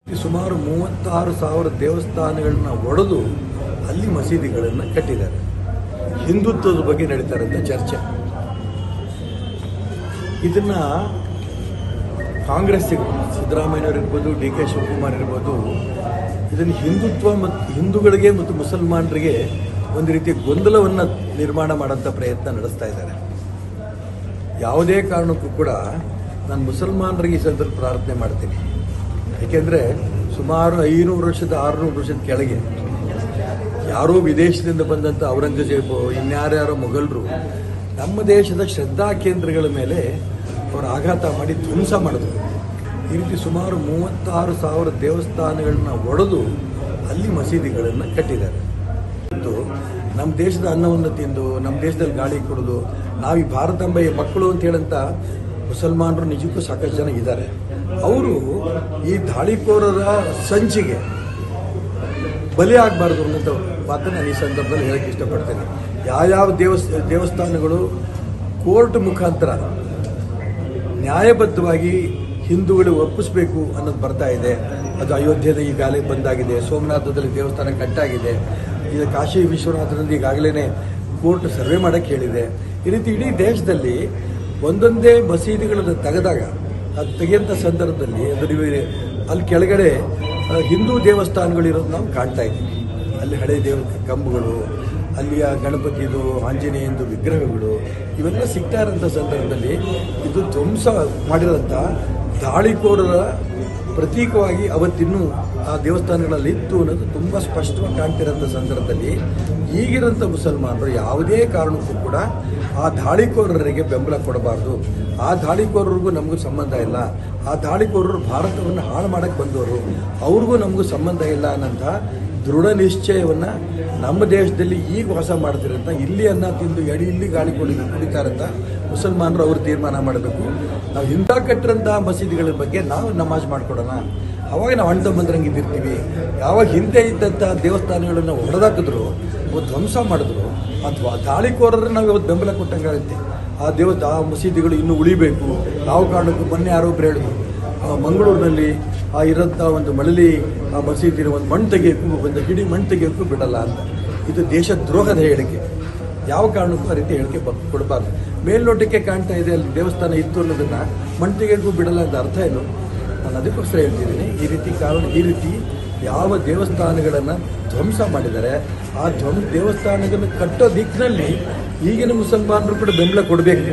ಸುಮಾರು ಮೂವತ್ತಾರು ಸಾವಿರ ದೇವಸ್ಥಾನಗಳನ್ನ ಒಡೆದು ಅಲ್ಲಿ ಮಸೀದಿಗಳನ್ನು ಕಟ್ಟಿದ್ದಾರೆ ಹಿಂದುತ್ವದ ಬಗ್ಗೆ ನಡೀತಾರಂತ ಚರ್ಚೆ ಇದನ್ನ ಕಾಂಗ್ರೆಸ್ಸಿಗೆ ಸಿದ್ದರಾಮಯ್ಯನವರು ಇರ್ಬೋದು ಡಿ ಕೆ ಶಿವಕುಮಾರ್ ಇರ್ಬೋದು ಇದನ್ನು ಹಿಂದುತ್ವ ಮತ್ತು ಹಿಂದೂಗಳಿಗೆ ಮತ್ತು ಮುಸಲ್ಮಾನರಿಗೆ ಒಂದು ರೀತಿಯ ಗೊಂದಲವನ್ನು ನಿರ್ಮಾಣ ಮಾಡೋಂಥ ಪ್ರಯತ್ನ ನಡೆಸ್ತಾ ಇದ್ದಾರೆ ಯಾವುದೇ ಕಾರಣಕ್ಕೂ ಕೂಡ ನಾನು ಮುಸಲ್ಮಾನರಿಗೆ ಈ ಸಂದರ್ಭ ಪ್ರಾರ್ಥನೆ ಮಾಡ್ತೀನಿ ಏಕೆಂದರೆ ಸುಮಾರು ಐನೂರು ವರ್ಷದ ಆರುನೂರು ವರ್ಷದ ಕೆಳಗೆ ಯಾರೋ ವಿದೇಶದಿಂದ ಬಂದಂಥ ಔರಂಗಜೇಬು ಇನ್ಯಾರ್ಯಾರೋ ಮೊಘಲರು ನಮ್ಮ ದೇಶದ ಶ್ರದ್ಧಾ ಕೇಂದ್ರಗಳ ಮೇಲೆ ಅವರು ಆಘಾತ ಮಾಡಿ ಧ್ವಂಸ ಮಾಡಿದ್ರು ಈ ರೀತಿ ಸುಮಾರು ಮೂವತ್ತಾರು ಸಾವಿರ ದೇವಸ್ಥಾನಗಳನ್ನ ಒಡೆದು ಅಲ್ಲಿ ಮಸೀದಿಗಳನ್ನು ಕಟ್ಟಿದ್ದಾರೆ ಮತ್ತು ನಮ್ಮ ದೇಶದ ಅನ್ನವನ್ನು ತಿಂದು ನಮ್ಮ ದೇಶದಲ್ಲಿ ಗಾಳಿ ಕುಡಿದು ನಾವು ಈ ಭಾರತಾಂಬೆಯ ಮಕ್ಕಳು ಅಂತ ಹೇಳಂತ ಮುಸಲ್ಮಾನರು ನಿಜಕ್ಕೂ ಸಾಕಷ್ಟು ಜನ ಇದ್ದಾರೆ ಅವರು ಈ ದಾಳಿಕೋರರ ಸಂಚಿಗೆ ಬಲಿ ಆಗಬಾರ್ದು ಅನ್ನೋಂಥ ಮಾತನ್ನು ನಾನು ಈ ಸಂದರ್ಭದಲ್ಲಿ ಹೇಳಕ್ಕೆ ಇಷ್ಟಪಡ್ತೇನೆ ಯಾವ್ಯಾವ ದೇವಸ್ ದೇವಸ್ಥಾನಗಳು ಕೋರ್ಟ್ ಮುಖಾಂತರ ನ್ಯಾಯಬದ್ಧವಾಗಿ ಹಿಂದೂಗಳು ಒಪ್ಪಿಸಬೇಕು ಅನ್ನೋದು ಬರ್ತಾ ಇದೆ ಅದು ಅಯೋಧ್ಯೆದ ಈಗಾಗಲೇ ಬಂದಾಗಿದೆ ಸೋಮನಾಥದಲ್ಲಿ ದೇವಸ್ಥಾನ ಕಟ್ಟಾಗಿದೆ ಈಗ ಕಾಶಿ ವಿಶ್ವನಾಥನಲ್ಲಿ ಈಗಾಗಲೇ ಕೋರ್ಟ್ ಸರ್ವೆ ಮಾಡಕ್ಕೆ ಹೇಳಿದೆ ಈ ರೀತಿ ಇಡೀ ದೇಶದಲ್ಲಿ ಒಂದೊಂದೇ ಮಸೀದಿಗಳನ್ನು ತೆಗೆದಾಗ ಅದು ತೆಗೆಯಂಥ ಸಂದರ್ಭದಲ್ಲಿ ಅದು ನೀವು ಅಲ್ಲಿ ಕೆಳಗಡೆ ಆ, ಹಿಂದೂ ದೇವಸ್ಥಾನಗಳಿರೋದು ನಾವು ಕಾಣ್ತಾ ಇದ್ದೀವಿ ಅಲ್ಲಿ ಹಳೆ ದೇವ ಕಂಬಗಳು ಅಲ್ಲಿಯ ಗಣಪತಿದು ಆಂಜನೇಯಂದು ವಿಗ್ರಹಗಳು ಇವೆಲ್ಲ ಸಿಗ್ತಾ ಇರೋಂಥ ಸಂದರ್ಭದಲ್ಲಿ ಇದು ಧ್ವಂಸ ಮಾಡಿರೋಂಥ ದಾಳಿಕೋರರ ಪ್ರತೀಕವಾಗಿ ಅವತ್ತಿನ್ನೂ ಆ ದೇವಸ್ಥಾನಗಳಲ್ಲಿ ಇತ್ತು ಅನ್ನೋದು ತುಂಬ ಸ್ಪಷ್ಟವಾಗಿ ಕಾಣ್ತಿರೋಂಥ ಸಂದರ್ಭದಲ್ಲಿ ಈಗಿರೋಂಥ ಮುಸಲ್ಮಾನರು ಯಾವುದೇ ಕಾರಣಕ್ಕೂ ಕೂಡ ಆ ದಾಳಿಕೋರರಿಗೆ ಬೆಂಬಲ ಕೊಡಬಾರ್ದು ಆ ದಾಳಿಕೋರರಿಗೂ ನಮಗೂ ಸಂಬಂಧ ಇಲ್ಲ ಆ ದಾಳಿಕೋರರು ಭಾರತವನ್ನು ಹಾಳು ಮಾಡಕ್ಕೆ ಬಂದವರು ಅವ್ರಿಗೂ ನಮಗೂ ಸಂಬಂಧ ಇಲ್ಲ ಅನ್ನೋಂಥ ದೃಢ ನಿಶ್ಚಯವನ್ನು ನಮ್ಮ ದೇಶದಲ್ಲಿ ಈಗ ವಾಸ ಮಾಡ್ತಿರಂತ ಇಲ್ಲಿ ಅನ್ನ ತಿಂದು ಎಡಿ ಇಲ್ಲಿ ಗಾಳಿ ಕುಡಿ ಕುಡಿತಾರಂತ ಮುಸಲ್ಮಾನರು ಅವರು ತೀರ್ಮಾನ ಮಾಡಬೇಕು ನಾವು ಇಂಥ ಕಟ್ಟಿರಂಥ ಮಸೀದಿಗಳ ಬಗ್ಗೆ ನಾವು ನಮಾಜ್ ಮಾಡ್ಕೊಡೋಣ ಅವಾಗ ನಾವು ಅಣ್ಣ ತಮ್ಮಂದ್ರಂಗೆ ಇದ್ದಿರ್ತೀವಿ ಯಾವಾಗ ಹಿಂದೆ ಇದ್ದಂಥ ದೇವಸ್ಥಾನಗಳನ್ನು ಹೊಡೆದಾಕಿದ್ರು ಅವತ್ತು ಧ್ವಂಸ ಮಾಡಿದ್ರು ಅಥವಾ ದಾಳಿಕೋರರು ನಾವು ಇವತ್ತು ಬೆಂಬಲ ಕೊಟ್ಟಂಗಾಗುತ್ತೆ ಆ ದೇವ ಆ ಮಸೀದಿಗಳು ಇನ್ನೂ ಉಳಿಬೇಕು ಯಾವ ಕಾರಣಕ್ಕೂ ಮೊನ್ನೆ ಯಾರೋ ಒಬ್ರು ಹೇಳಿದ್ರು ಆ ಮಂಗಳೂರಿನಲ್ಲಿ ಆ ಇರೋಂಥ ಒಂದು ಮಳಲಿ ಆ ಮಸೀದಿ ಒಂದು ಮಣ್ಣು ತೆಗಿಯೋಕ್ಕೂ ಒಂದು ಹಿಡಿ ಮಣ್ಣು ತೆಗಿಯೋಕ್ಕೂ ಬಿಡಲ್ಲ ಅಂತ ಇದು ದೇಶ ದ್ರೋಹದ ಹೇಳಿಕೆ ಯಾವ ಕಾರಣಕ್ಕೂ ಆ ರೀತಿ ಹೇಳಿಕೆ ಬ ಕೊಡಬಾರ್ದು ಮೇಲ್ನೋಟಕ್ಕೆ ಕಾಣ್ತಾ ಇದೆ ಅಲ್ಲಿ ದೇವಸ್ಥಾನ ಇತ್ತು ಅನ್ನೋದನ್ನ ಮಣ್ಣು ತೆಗಿಯೋಕ್ಕೂ ಬಿಡಲ್ಲ ಅಂತ ಅರ್ಥ ಏನು ನಾನು ಅದಕ್ಕೋಸ್ಕರ ಹೇಳ್ತಿದ್ದೀನಿ ಈ ರೀತಿ ಕಾರಣ ಈ ರೀತಿ ಯಾವ ದೇವಸ್ಥಾನಗಳನ್ನು ಧ್ವಂಸ ಮಾಡಿದ್ದಾರೆ ಆ ಧ್ವಂಸ ದೇವಸ್ಥಾನಗಳನ್ನು ಕಟ್ಟೋ ದಿಕ್ಕಿನಲ್ಲಿ ಈಗಿನ ಮುಸಲ್ಮಾನರು ಕೂಡ ಬೆಂಬಲ ಕೊಡಬೇಕು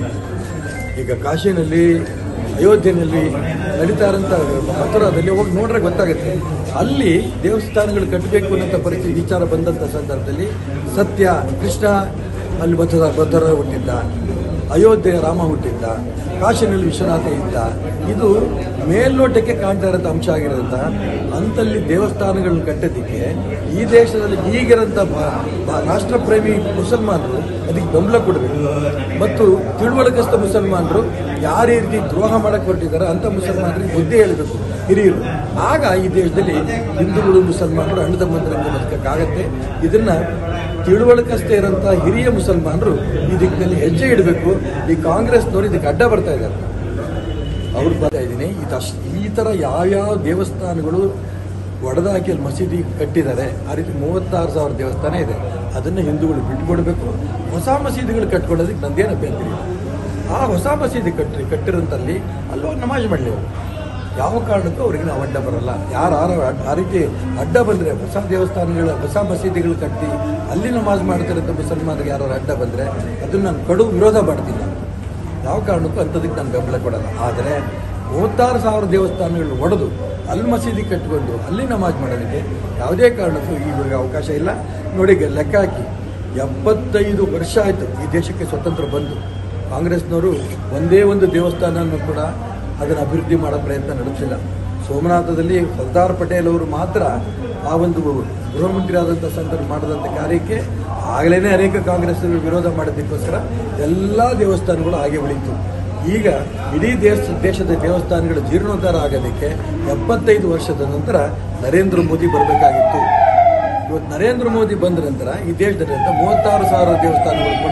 ಈಗ ಕಾಶಿನಲ್ಲಿ ಅಯೋಧ್ಯೆಯಲ್ಲಿ ನಡೀತಾ ಇರೋಂಥ ಮಥುರಾದಲ್ಲಿ ಹೋಗಿ ನೋಡ್ರೆ ಗೊತ್ತಾಗುತ್ತೆ ಅಲ್ಲಿ ದೇವಸ್ಥಾನಗಳು ಕಟ್ಟಬೇಕು ಅನ್ನೋಂಥ ಪರಿಸ್ಥಿತಿ ವಿಚಾರ ಬಂದಂಥ ಸಂದರ್ಭದಲ್ಲಿ ಸತ್ಯ ಕೃಷ್ಣ ಅಲ್ಲಿ ಮಥುರ ಮಥುರ ಹುಟ್ಟಿದ್ದ ಅಯೋಧ್ಯೆ ರಾಮ ಹುಟ್ಟಿದ್ದ ಕಾಶಿನಲ್ಲಿ ವಿಶ್ವನಾಥ ಇದ್ದ ಇದು ಮೇಲ್ನೋಟಕ್ಕೆ ಕಾಣ್ತಾ ಇರೋಂಥ ಅಂಶ ಆಗಿರೋದ್ರಿಂದ ಅಂತಲ್ಲಿ ದೇವಸ್ಥಾನಗಳನ್ನ ಕಟ್ಟೋದಕ್ಕೆ ಈ ದೇಶದಲ್ಲಿ ಈಗಿರೋಂಥ ಭಾ- ಭಾ- ರಾಷ್ಟ್ರಪ್ರೇಮಿ ಮುಸಲ್ಮಾನರು ಅದಕ್ಕೆ ಬೆಂಬಲ ಕೊಡಬೇಕು ಮತ್ತು ತಿಳುವಳಿಕಸ್ಥ ಮುಸಲ್ಮಾನರು ಯಾರ ರೀತಿ ದ್ರೋಹ ಮಾಡಕ್ಕೆ ಹೊರಟಿದ್ದಾರೆ ಅಂಥ ಮುಸಲ್ಮಾನರಿಗೆ ಬುದ್ಧಿ ಹೇಳಬೇಕು ಹಿರಿಯರು ಆಗ ಈ ದೇಶದಲ್ಲಿ ಹಿಂದೂಗಳು ಮುಸಲ್ಮಾನರು ಅಣ್ಣ ತಮ್ಮಂದರಂಗೆ ಬದುಕಕ್ಕಾಗತ್ತೆ ಇದನ್ನ ತಿಳುವಳಿಕಸ್ಥ ಇರೋಂಥ ಹಿರಿಯ ಮುಸಲ್ಮಾನರು ಈ ದಿಕ್ಕಿನಲ್ಲಿ ಹೆಜ್ಜೆ ಇಡಬೇಕು ಈ ಕಾಂಗ್ರೆಸ್ನವರು ಇದಕ್ಕೆ ಅಡ್ಡ ಬರ್ತಾ ಇದ್ದಾರೆ ಅವ್ರು ಬರ್ತಾ ಇದ್ದೀನಿ ಇದಷ್ಟು ಈ ಥರ ಯಾವ್ಯಾವ ದೇವಸ್ಥಾನಗಳು ಒಡೆದಾಕಿ ಅಲ್ಲಿ ಮಸೀದಿ ಕಟ್ಟಿದ್ದಾರೆ ಆ ರೀತಿ ಮೂವತ್ತಾರು ಸಾವಿರ ದೇವಸ್ಥಾನ ಇದೆ ಅದನ್ನು ಹಿಂದೂಗಳು ಬಿಟ್ಕೊಡ್ಬೇಕು ಹೊಸ ಮಸೀದಿಗಳು ಕಟ್ಕೊಳ್ಳೋದಕ್ಕೆ ನಂದೇನು ಅಭ್ಯಂತರ ಇಲ್ಲ. ಆ ಹೊಸ ಮಸೀದಿ ಕಟ್ಟಿ ಕಟ್ಟಿರೋಂಥಲ್ಲಿ ಅಲ್ಲೋಗಿ ನಮಾಜ್ ಮಾಡಲಿ ಅವರು ಯಾವ ಕಾರಣಕ್ಕೂ ಅವ್ರಿಗೆ ನಾವು ಅಡ್ಡ ಬರಲ್ಲ ಯಾರು ಆ ರೀತಿ ಅಡ್ಡ ಬಂದರೆ ಹೊಸ ದೇವಸ್ಥಾನಗಳ ಹೊಸ ಮಸೀದಿಗಳು ಕಟ್ಟಿ ಅಲ್ಲಿ ನಮಾಜ್ ಮಾಡ್ತಿರೋಂಥ ಮುಸಲ್ಮಾನರಿಗೆ ಯಾರು ಅಡ್ಡ ಬಂದರೆ ಅದನ್ನು ನಾನು ಕಡು ವಿರೋಧ ಮಾಡ್ತೀನಿ ನಾನು. ಯಾವ ಕಾರಣಕ್ಕೂ ಅಂಥದಕ್ಕೆ ನಾನು ಬೆಂಬಲ ಕೊಡಲ್ಲ ಆದರೆ ಮೂವತ್ತಾರು ಸಾವಿರ ದೇವಸ್ಥಾನಗಳು ಒಡೆದು ಅಲ್ಲಿ ಮಸೀದಿ ಕಟ್ಟಿಕೊಂಡು ಅಲ್ಲಿ ನಮಾಜ್ ಮಾಡೋದಕ್ಕೆ ಯಾವುದೇ ಕಾರಣಕ್ಕೂ ಈವರೆಗೆ ಅವಕಾಶ ಇಲ್ಲ ನೋಡಿ ಈಗ ಲೆಕ್ಕ ಹಾಕಿ ಎಪ್ಪತ್ತೈದು ವರ್ಷ ಆಯಿತು ಈ ದೇಶಕ್ಕೆ ಸ್ವತಂತ್ರ ಬಂದು ಕಾಂಗ್ರೆಸ್ನವರು ಒಂದೇ ಒಂದು ದೇವಸ್ಥಾನವನ್ನು ಕೂಡ ಅದನ್ನು ಅಭಿವೃದ್ಧಿ ಮಾಡೋ ಪ್ರಯತ್ನ ನಡೆಸಿಲ್ಲ ಸೋಮನಾಥದಲ್ಲಿ ಸರ್ದಾರ್ ಪಟೇಲ್ ಅವರು ಮಾತ್ರ ಆ ಒಂದು ಗೃಹ ಮಂತ್ರಿ ಆದಂಥ ಸಂದರ್ಭ ಮಾಡಿದಂಥ ಕಾರ್ಯಕ್ಕೆ ಆಗಲೇ ಅನೇಕ ಕಾಂಗ್ರೆಸ್ ವಿರೋಧ ಮಾಡೋದಕ್ಕೋಸ್ಕರ ಎಲ್ಲ ದೇವಸ್ಥಾನಗಳು ಹಾಗೆ ಉಳಿತು ಈಗ ಇಡೀ ದೇಶ ದೇಶದ ದೇವಸ್ಥಾನಗಳ ಜೀರ್ಣೋದ್ಧಾರ ಆಗೋದಕ್ಕೆ ಎಪ್ಪತ್ತೈದು ವರ್ಷದ ನಂತರ ನರೇಂದ್ರ ಮೋದಿ ಬರಬೇಕಾಗಿತ್ತು ಇವತ್ತು ನರೇಂದ್ರ ಮೋದಿ ಬಂದ ನಂತರ ಈ ದೇಶದಲ್ಲಿ ಮೂವತ್ತಾರು ಸಾವಿರ ದೇವಸ್ಥಾನಗಳು ಕೂಡ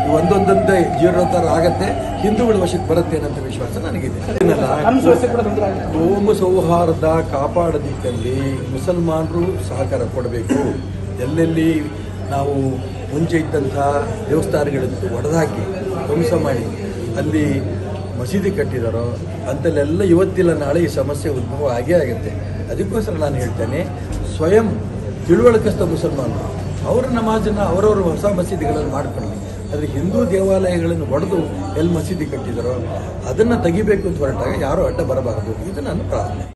ಈ ಒಂದೊಂದಂತೆ ಜೀರ್ಣೋದ್ಧಾರ ಆಗತ್ತೆ ಹಿಂದೂಗಳ ವಶಕ್ಕೆ ಬರುತ್ತೆ ಅನ್ನೋ ವಿಶ್ವಾಸ ನನಗಿದೆ ಏನಲ್ಲ, ಕಾನೂನು ಕೂಡ ತೊಂದರೆ ಆಗುತ್ತೆ ಕೋಮು ಸೌಹಾರ್ದ ಕಾಪಾಡೋದಿಕ್ಕಲ್ಲಿ ಮುಸಲ್ಮಾನರು ಸಹಕಾರ ಕೊಡಬೇಕು ಎಲ್ಲೆಲ್ಲಿ ನಾವು ಮುಂಚೆ ಇದ್ದಂಥ ದೇವಸ್ಥಾನಗಳನ್ನು ಒಡೆದಾಕಿ ಧ್ವಂಸ ಮಾಡಿ ಅಲ್ಲಿ ಮಸೀದಿ ಕಟ್ಟಿದಾರೋ ಅಂತಲ್ಲೆಲ್ಲ ಇವತ್ತಿಲ್ಲ ನಾಳೆ ಈ ಸಮಸ್ಯೆ ಉದ್ಭವ ಆಗೇ ಆಗುತ್ತೆ ಅದಕ್ಕೋಸ್ಕರ ನಾನು ಹೇಳ್ತೇನೆ ಸ್ವಯಂ ತಿಳುವಳಿಕಸ್ಥ ಮುಸಲ್ಮಾನರು ಅವರ ನಮಾಜನ್ನು ಅವರವರ ಹೊಸ ಮಸೀದಿಗಳನ್ನು ಮಾಡ್ಕೊಳ್ಳಿ ಆದರೆ ಹಿಂದೂ ದೇವಾಲಯಗಳನ್ನು ಒಡೆದು ಎಲ್ಲಿ ಮಸೀದಿ ಕಟ್ಟಿದಾರೋ ಅದನ್ನು ತೆಗಿಬೇಕು ಅಂತ ಹೊರಟಾಗ ಯಾರೂ ಅಡ್ಡ ಬರಬಾರದು ಇದು ನನ್ನ ಪ್ರಾರ್ಥನೆ